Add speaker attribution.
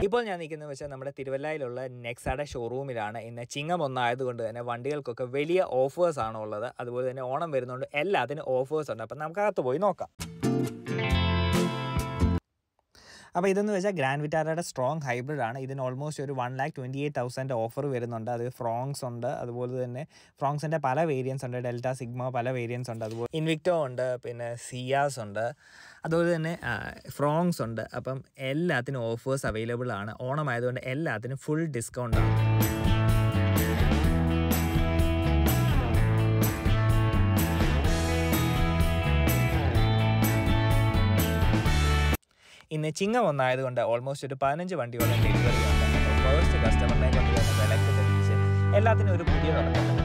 Speaker 1: ഇപ്പോൾ ഞാൻ നിൽക്കുന്നത് വെച്ചാൽ നമ്മുടെ തിരുവല്ലയിലുള്ള നെക്സായുടെ ഷോറൂമിലാണ് ഇന്ന് ചിങ്ങം ഒന്നായതുകൊണ്ട് തന്നെ വണ്ടികൾക്കൊക്കെ വലിയ ഓഫേഴ്സ് ആണ് ഉള്ളത് അതുപോലെ തന്നെ ഓണം വരുന്നതുകൊണ്ട് എല്ലാത്തിനും ഓഫേഴ്സ് ഉണ്ട് അപ്പം നമുക്കകത്ത് പോയി നോക്കാം അപ്പോൾ ഇതെന്ന് വെച്ചാൽ ഗ്രാൻഡ് വിറ്റാരയുടെ സ്ട്രോങ് ഹൈബ്രിഡ് ആണ് ഇതിന് ഓൾമോസ്റ്റ് ഒരു one lakh twenty eight thousand offer വരുന്നുണ്ട് അത് ഫ്രോങ്സ് ഉണ്ട് അതുപോലെ തന്നെ ഫ്രോങ്സിൻ്റെ പല വേരിയൻസ് ഉണ്ട് ഡെൽറ്റ സിഗ്മ പല വേരിയൻസ് ഉണ്ട് അതുപോലെ ഇൻവിക്ടോ ഉണ്ട് പിന്നെ സിയാസ് ഉണ്ട് അതുപോലെ തന്നെ ഫ്രോങ്സ് ഉണ്ട് അപ്പം എല്ലാത്തിനും ഓഫേഴ്സ് അവൈലബിൾ ആണ് ഓണം ആയതുകൊണ്ട് എല്ലാത്തിനും ഫുൾ ഡിസ്കൗണ്ട് ആണ് ഇന്ന് ചിങ്ങം ഒന്നായതുകൊണ്ട് ഓൾമോസ്റ്റ് ഒരു പതിനഞ്ച് വണ്ടിയോളം ഡെലിവറി ഉണ്ട് അപ്പോൾ ഫേസ്റ്റ് കസ്റ്റമറിനെ കൊണ്ട് തന്നെ വിലക്ക് തെളിയിച്ച് എല്ലാത്തിനും ഒരു പുതിയ തുടക്കം